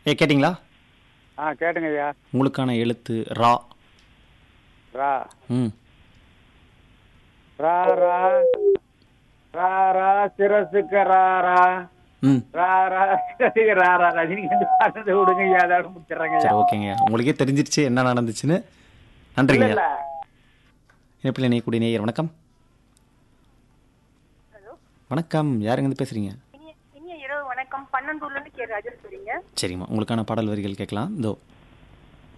ஏ கேட்டிங்களா ஆ கேட்டுங்க ஐயா உங்களுக்கான எழுத்து ரா ரா ம் ரா ரா ரா ரா சிரசுக்கு ரா ரா ம் ரா ரா சிரசுக்கு ரா ரா ரஜினிகாந்த் பாடுறதை விடுங்க ஐயா அதோட முடிச்சிடுறேங்க ஐயா சரி ஓகேங்க உங்களுக்கே தெரிஞ்சிருச்சு என்ன நடந்துச்சுன்னு நன்றிங்க இல்ல இணைப்பில் இணையக்கூடிய நேயர் வணக்கம் வணக்கம் யாருங்க இருந்து பேசுறீங்க இனிய இனிய இரவு வணக்கம் பன்னெண்டூர்ல இருந்து கே ராஜேஸ்வரிங்க சரிம்மா உங்களுக்கான பாடல் வரிகள் கேட்கலாம் இதோ